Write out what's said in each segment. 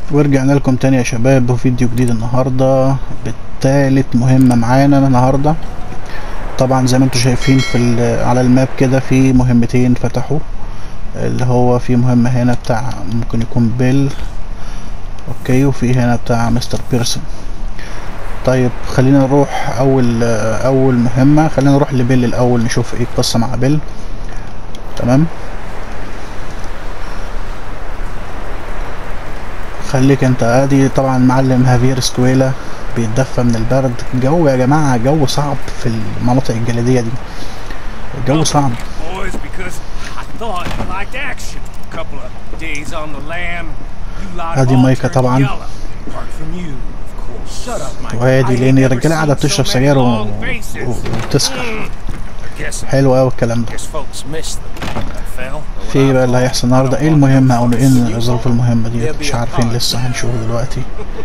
ورجعنا لكم تاني يا شباب وفيديو جديد النهاردة بالتالت مهمة معانا النهاردة طبعا زي ما انتم شايفين في ال- على الماب كده في مهمتين فتحوا اللي هو في مهمة هنا بتاع ممكن يكون بيل اوكي وفي هنا بتاع مستر بيرسون طيب خلينا نروح اول اول مهمة خلينا نروح لبيل الاول نشوف ايه القصة مع بيل تمام خليك انت ادي طبعا معلم هافير سكويلا بيتدفى من البرد الجو يا جماعة جو صعب في المناطق الجليدية دي الجو صعب boys, because I thought you liked action. A couple of days on the lam, you lot هذه all مايكا turned طبعاً. yellow. Apart from you, of course. Shut up, Mike. وادي I لان ain't never الرجالة قاعدة seen بتشرب so many سجاير و- long faces. و- وبتسكر I guess, حلو اوي الكلام ده guess folks missed them. That fell. في ايه بقى اللي هيحصل النهارده ايه المهمة او ايه ظروف المهمة دي مش عارفين لسه هنشوف دلوقتي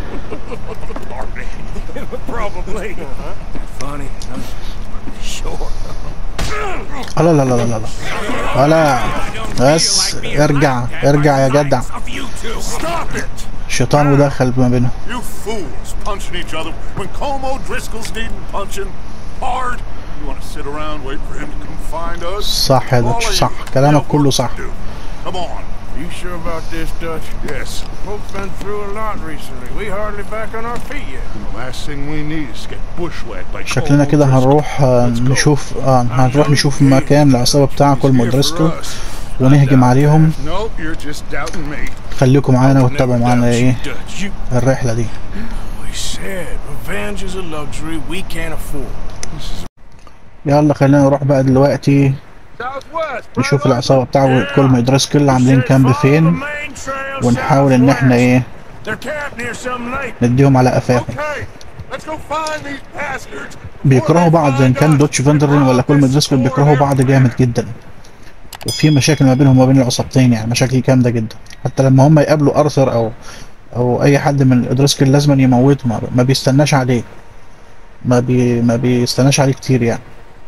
Probably. Funny, huh? Sure. لا لا لا لا لا لا لا بس ارجع ارجع يا جدع Of you two. Stop it! الشيطان ودخل ما بينهم You fools punching each other when Como Driscoll's needing punching hard. You want to sit around waiting for him to come find us? صح يا All دكتور of صح you كلامك have كله work صح to do. Come on. You sure about this, Dutch? Yes. Folks been through a lot recently. We hardly back on our feet yet. The last thing we need is to get bushwhacked like شكلنا Como كده Driscoll. هنروح آه، نشوف آه هنروح نشوف مكان العصابة بتاع كل He's here for مدرسته us. ونهجم عليهم No, you're just doubting me. خليكم معانا واتبعوا Never معانا doubt ايه you, Dutch. You الرحلة دي We said revenge is a luxury we can't afford. يلا خلينا نروح بقى دلوقتي Southwest. نشوف العصابة بتاع كل مدرسكل عاملين كامب فين ونحاول ان احنا ايه They're camped near some lake. نديهم على قفاهم Okay, let's go find these bastards. بيكرهوا بعض ان كان دوتش فاندرلين ولا كل مدرسكل بيكرهوا بعض جامد جدا وفي مشاكل ما بينهم وما بين العصابتين يعني مشاكل جامدة جدا حتى لما هم يقابلوا ارثر او او اي حد من الادرسكل لازم يموته ما- ما بيستناش عليه ما بي ما بيستناش عليه كتير يعني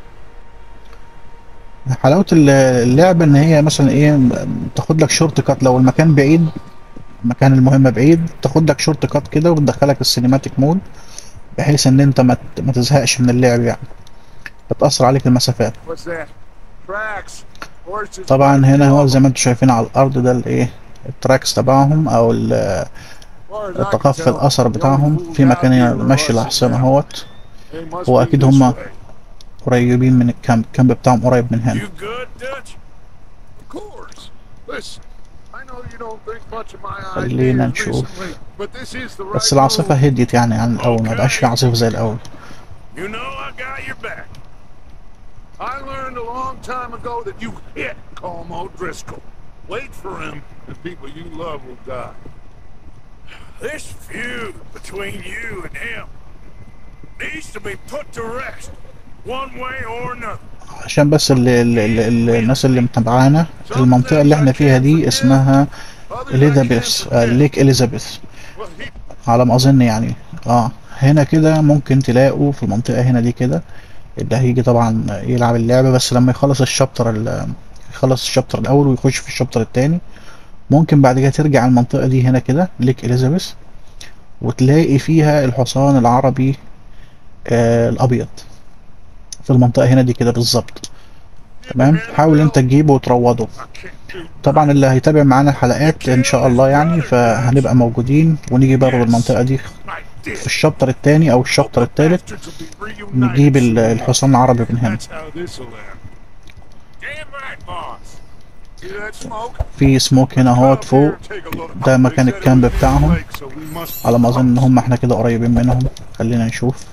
حلاوة ال- اللعبة ان هي مثلا ايه تاخد لك شورت كات لو المكان بعيد مكان المهمة بعيد تاخد لك شورت كات كده وتدخلك السينماتيك مود بحيث ان انت ما ت- ما تزهقش من اللعب يعني بتأثر عليك المسافات What's that? Tracks. Horses. طبعا هنا هو زي ما انتم شايفين على الارض ده الايه التراكس تبعهم او ال- التقفي الاثر بتاعهم في مكان هنا ماشي الاحصنة اهوت هو أكيد هما قريبين من الكامب الكامب بتاعهم قريب من هنا You good, Dutch? Of course. Listen, I know you don't think much of my خلينا ideas نشوف. recently, but this is the بس right العاصفة move. هديت يعني عن الأول ما بقاش في عاصفة زي الأول You know I got your back. I learned a long time ago that you hit Como Driscoll. Wait for him, and people you love will die. This feud between you and him needs to be put to rest, one way or another. عشان بس ال ال ال ال الناس اللي متابعانا المنطقة اللي احنا فيها دي اسمها اليزابيث آه، ليك اليزابيث Well, he على ما اظن يعني اه هنا كده ممكن تلاقوا في المنطقة هنا دي كده اللي هيجي طبعا يلعب اللعبة بس لما يخلص الشابتر ال- يخلص الشابتر الاول ويخش في الشابتر التاني ممكن بعد كده ترجع المنطقة دي هنا كده ليك اليزابيث وتلاقي فيها الحصان العربي آه الابيض في المنطقة هنا دي كده بالظبط تمام حاول انت تجيبه وتروضه طبعا اللي هيتابع معانا الحلقات ان شاء الله يعني فهنبقى موجودين ونيجي برضه المنطقة دي I did. في الشابتر التاني او الشابتر التالت Bastards will be reunited نجيب ال- soon. الحصان العربي من هنا That's how this will end. Damn right, boss. See that smoke? في سموك هنا اهوت فوق Take a look. ده مكان They said it الكامب was in the بتاعهم. lake, so we must- على ما اظن ان هم احنا كده قريبين منهم خلينا نشوف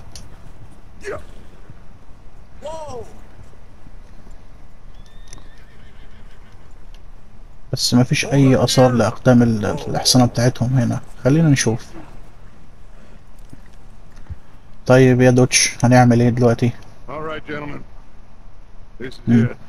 Whoa! بس ما فيش اي اثار لاقدام ال- الاحصنة بتاعتهم هنا خلينا نشوف طيب يا دوتش هنعمل ايه دلوقتي All right, gentlemen. This is Hmm. it.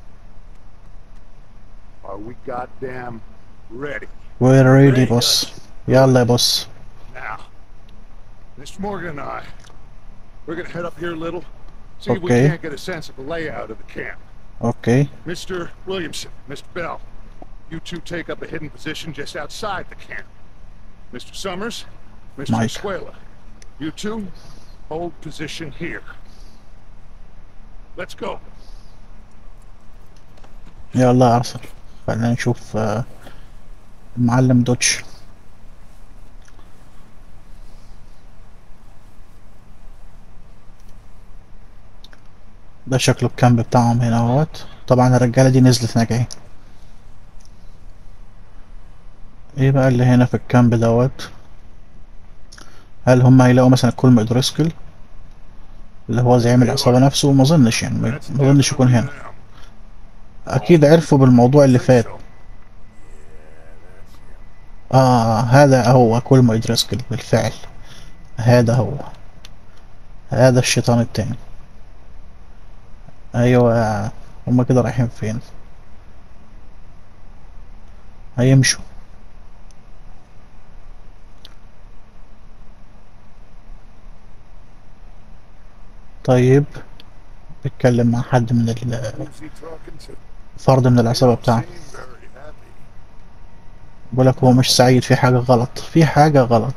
Are we goddamn ready? we're ready بص يلا يا بص Now, Mr. Morgan and I, we're gonna head up here a little, see if we Okay. can't get a sense of the layout of the camp. اوكي Mr. Williamson, Mr. Bell, you two take up a hidden position just outside the camp. Mr. Summers, Mr. Mike. Escuela, you two hold position here. Let's go. يلا يا ارثر خلينا نشوف آه، المعلم دوتش ده شكله الكامب بتاعهم هنا اهوت طبعا الرجالة دي نزلت هناك اهي ايه بقى اللي هنا في الكامب دوت هل هم هيلاقوا مثلا كولم ادريسكل اللي هو زعيم العصابة نفسه ما اظنش يعني ما That's ما اظنش يكون هنا them. اكيد عرفوا بالموضوع اللي فات اه هذا هو كل ما يدرسكل بالفعل هذا هو هذا الشيطان التاني ايوه هما كده رايحين فين هيمشوا طيب بيتكلم مع حد من ال- Who's he talking to? فرد من العصابة بتاعه Seem very happy. بقولك هو مش سعيد في حاجة غلط في حاجة غلط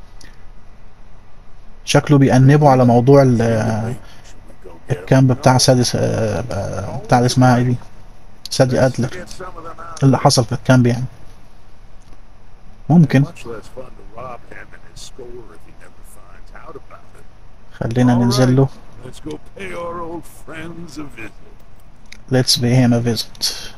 شكله بيأنبوا على موضوع ال- الكامب بتاع سادس آه، آه، بتاع اللي اسمها ايه دي سادي أدلر Get some of them out. اللي حصل في الكامب يعني ممكن Much less fun to rob him and his score if he never finds out about it. خلينا ننزل له Let's go pay our old friends a visit. let's pay him a visit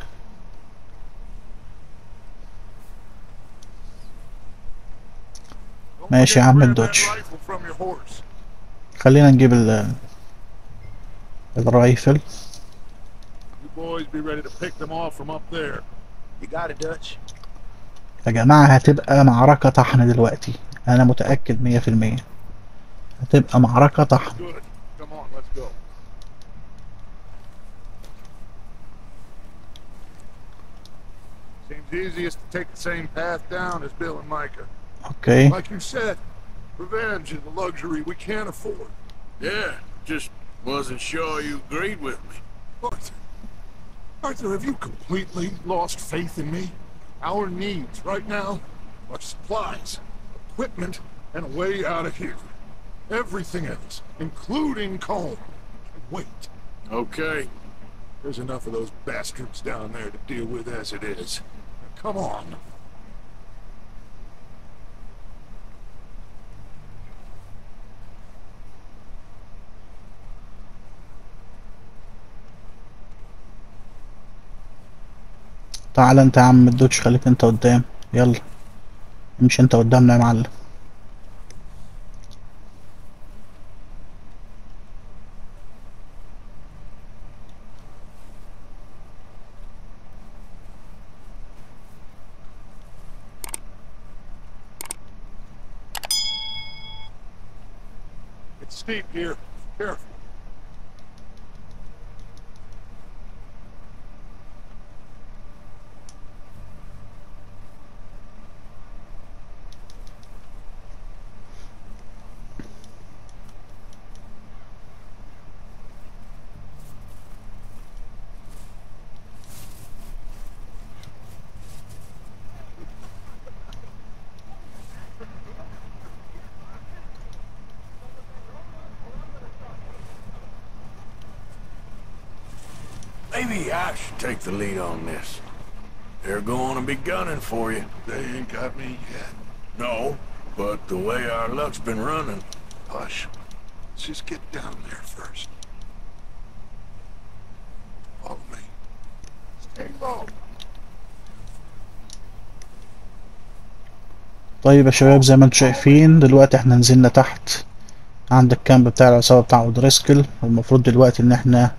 Don't ماشي يا forget to عم grab that الدوتش. rifle from your horse. خلينا نجيب ال الرايفل You boys be ready to pick them off from up there. You got it, Dutch. يا جماعة هتبقى معركة طحن دلوقتي أنا متأكد مية في المية هتبقى معركة طحن Good. Come on, let's go. Seems easiest to take the same path down as Bill and Micah. أوكي Like you said, revenge is a luxury we can't afford. Yeah, just wasn't sure you agreed with me. Arthur, Arthur, have you completely lost faith in me? Our needs right now are supplies, equipment, and a way out of here. Everything else, including Colm, can wait. Okay, There's enough of those bastards down there to deal with as it is. Now, come on. تعال انت يا عم الدوتش خليك انت قدام يلا امشي انت قدامنا يا معلم It's steep here. Careful. maybe I should take the lead on this. They're going to be gunning for you. They ain't got me yet. No, but the way our luck's been running, Hush. Let's just get down there first. Follow me. Stay low. طيب يا شباب زي ما انتم شايفين دلوقتي احنا نزلنا تحت عند الكامب بتاع العصابة بتاع اودريسكل والمفروض دلوقتي ان احنا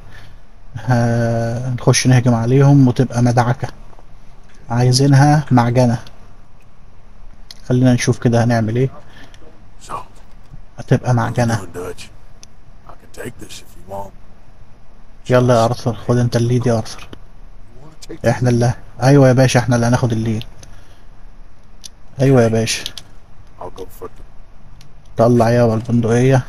هنخش نهجم عليهم وتبقى مدعكة عايزينها معجنة خلينا نشوف كده هنعمل ايه so هتبقى what you معجنة doing, Dutch? I can take this if you want. يلا يا ارثر خد انت الليد يا ارثر You want to take احنا اللي ايوه يا باشا احنا اللي هناخد الليد ايوه يا باشا I'll go for the طلع يابا البندقية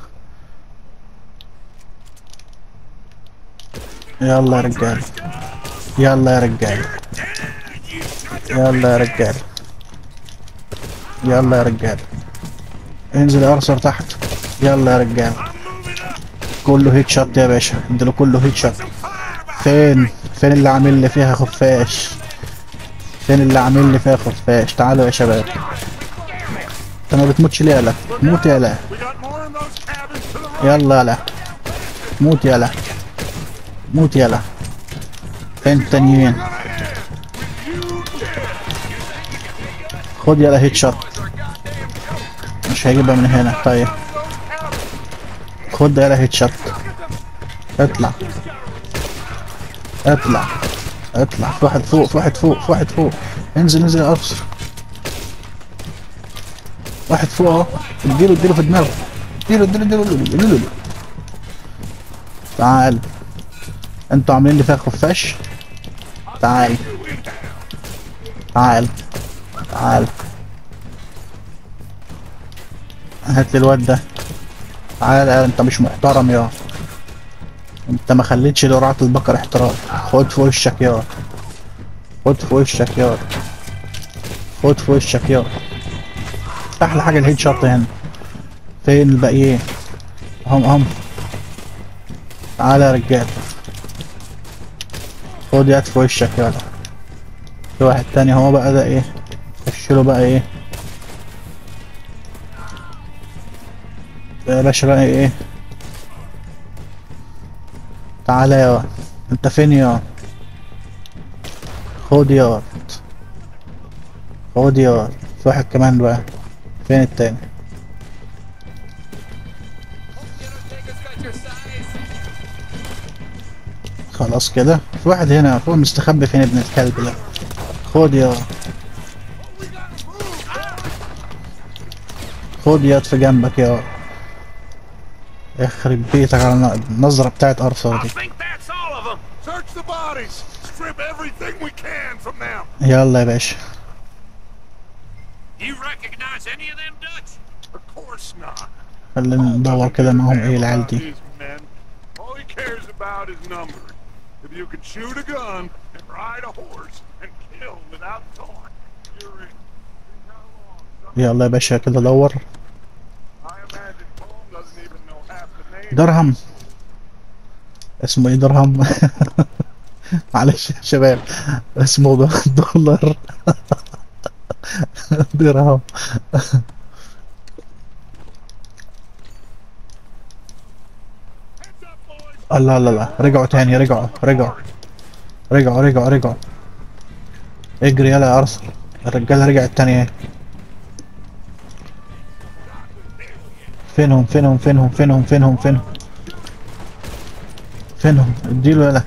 يلا يا رجال يلا يا رجال يلا يا رجال يلا يا رجال انزل يا ارثر تحت يلا يا رجال كله هيت شوت يا باشا اديله كله هيت شوت فين فين اللي عامل لي فيها خفاش فين اللي عامل لي فيها خفاش تعالوا يا شباب انت ما بتموتش ليه يالا موت يالا We got more in those cabins to the right. يلا يالا موت يالا موت يالا فين التانيين خد يالا هيت شوت مش هيجيبها من هنا طيب خد يالا هيت شوت اطلع اطلع اطلع في واحد فوق في واحد فوق في واحد فوق انزل انزل يا ابصر واحد فوق اهو اديله اديله في دماغه اديله اديله اديله اديله اديله تعال انتوا عاملين لي فيها خفاش تعال تعال تعال هات لي الواد ده تعال انت مش محترم يا انت ما خليتش لرعاة البقر احترام خد في وشك يا خد في وشك يا خد في وشك يا احلى حاجه الهيد شوت هنا فين الباقيين هم هم تعالى يا رجال خد يد في وشك يلا في واحد تاني هو بقى ده ايه خش له بقى ايه يا باشا بقى ايه تعالى يا انت فين يا خد يا خد يا في واحد كمان بقى فين التاني خلاص كده في واحد هنا هو مستخبي فين ابن الكلب ده خد يا خد يد في جنبك يا يخرب بيتك على النظرة بتاعت ارثر I دي think that's all of them. Search the bodies. Strip everything we can from them. يلا يا باشا You recognize any of them Dutch? Of course not. خلينا ندور كده معاهم ايه العيال About دي his men. All he cares about is numbers. If you can shoot a gun and ride a horse and kill without thought, you're in. Think how long some- يلا يا باشا كده دور I imagine Paul doesn't even know half the names. درهم اسمه ايه درهم معلش يا شباب اسمه ده دولار درهم Heads up, boys. الله الله الله رجعوا تاني رجعوا رجعوا رجعوا رجعوا رجعوا اجري يلا يا ارسل الرجاله رجعت تاني اهي فينهم فينهم فينهم فينهم فينهم فينهم فينهم اديله يلا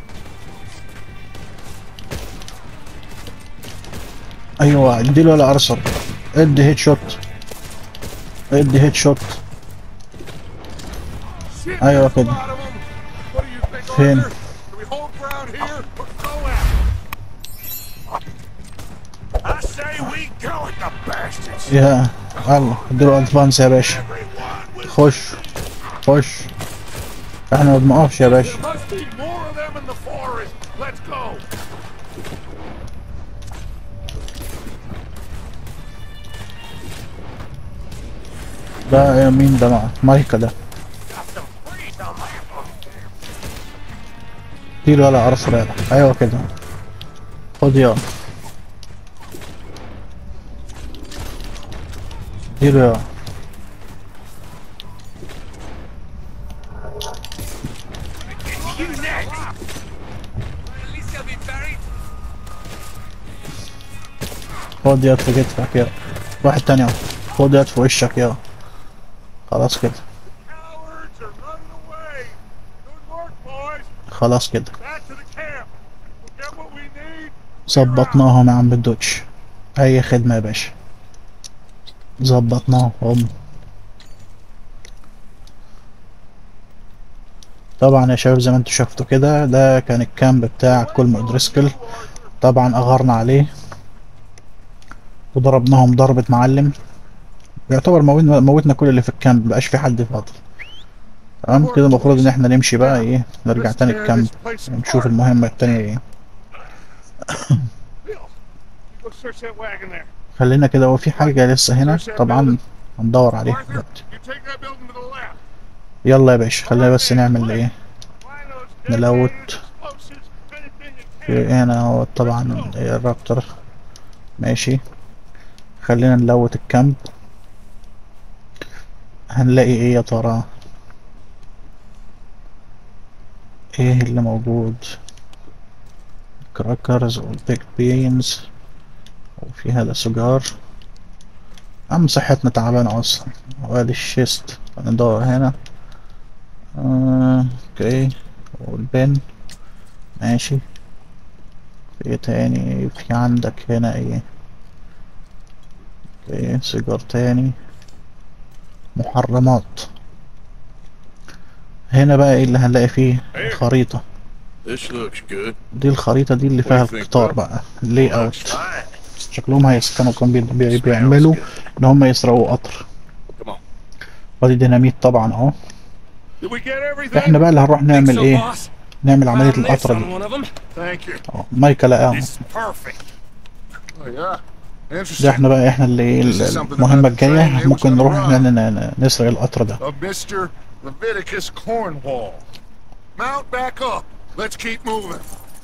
ايوه اديله يلا ارسل ادي هيد شوت ادي هيد شوت Shit, ايوه there's a كده lot of 'em. What do you think, Finn. Arthur? Do we hold ground here or go at 'em? I say we go at the bastards. يا الله اديله ادفانس يا باشا Everyone will خش خش احنا ما بنقفش يا باشا There must be more of them in the forest. Let's go. ده إيه مين ده مع مايكا ده اديله ولا ارسل يلا ايوه كده خد يا اديله يا You next. At least they'll be buried. خد يد في كتفك يا واحد تاني اهو خد يد في وشك يا خلاص كده Cowards are running away. Good work, boys. خلاص كده Back to the camp. We'll get what we need. ظبطناهم يا عم الدوتش اي خدمة يا باشا ظبطناهم هم طبعا يا شباب زي ما انتوا شفتوا كده ده كان الكامب بتاع كولم دريسكل طبعا اغرنا عليه وضربناهم ضربة معلم يعتبر موتنا, موتنا كل اللي في الكامب مبقاش في حد فاضل تمام كده المفروض ان احنا نمشي بقى ايه نرجع تاني الكامب نشوف المهمة التانية ايه Bill, you go search that wagon there. خلينا كده هو في حاجة لسه هنا طبعا هندور عليها Arthur, دلوقتي you take that building to the left. يلا يا باشا خلينا بس نعمل ايه Find those نلوت explosives, anything you can. في هنا هو طبعا الرابتر ماشي خلينا نلوت الكامب هنلاقي ايه يا ترى ايه اللي موجود كراكرز والبيك بينز وفي هذا سجار عم صحتنا تعبانة اصلا وادي الشيست ندور هنا آه، اوكي والبن ماشي في ايه تاني في عندك هنا ايه اوكي سيجار تاني محرمات هنا بقى ايه اللي هنلاقي فيه خريطة This looks good. دي الخريطة دي اللي فيها القطار بقى اللي اوت شكلهم هيسكنوا كانوا بي- بي- بيعملوا ان هم يسرقوا قطر Come on. وادي ديناميت طبعا اهو Did we get everything? احنا بقى اللي هنروح Think نعمل so, ايه boss? نعمل عملية Found this القطر on دي one of them. Thank you. اه مايكا لقاهم This is perfect. Oh, yeah. ده Interesting. احنا بقى احنا اللي ايه المهمة الجاية ممكن نروح ن- ن- ن- نسرق القطر ده Of Mr. Leviticus Cornwall. Mount back up. Let's keep moving.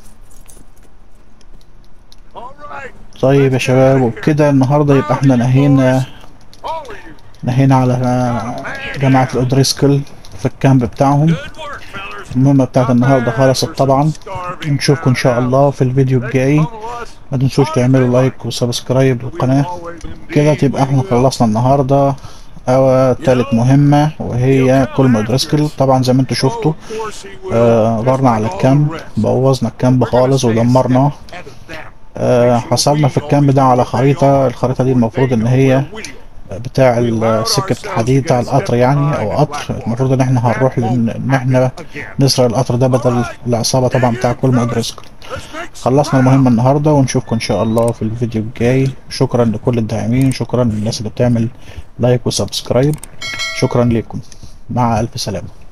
All right. طيب يا شباب وبكده النهاردة يبقى احنا نهينا All of you. نهينا على جماعة الأودريسكل في الكامب بتاعهم Good work, fellas. المهمة بتاعت النهاردة خلصت طبعا نشوفكم إن شاء الله في الفيديو الجاي ما تنسوش تعملوا لايك وسبسكرايب للقناة كده تبقى احنا خلصنا النهاردة أو تالت مهمة وهي كل مدرسكل طبعا زي ما انتوا شفتوا آه غارنا على الكامب بوظنا الكامب خالص ودمرناه آه حصلنا في الكامب ده على خريطة الخريطة دي المفروض ان هي بتاع السكة الحديد بتاع القطر يعني او قطر المفروض ان احنا هنروح لان ان احنا نسرق القطر ده بدل العصابة طبعا بتاع كل مدرسكل خلصنا المهمة النهاردة ونشوفكم ان شاء الله في الفيديو الجاي شكرا لكل الداعمين شكرا للناس اللي بتعمل لايك وسبسكرايب شكرا لكم مع الف سلامة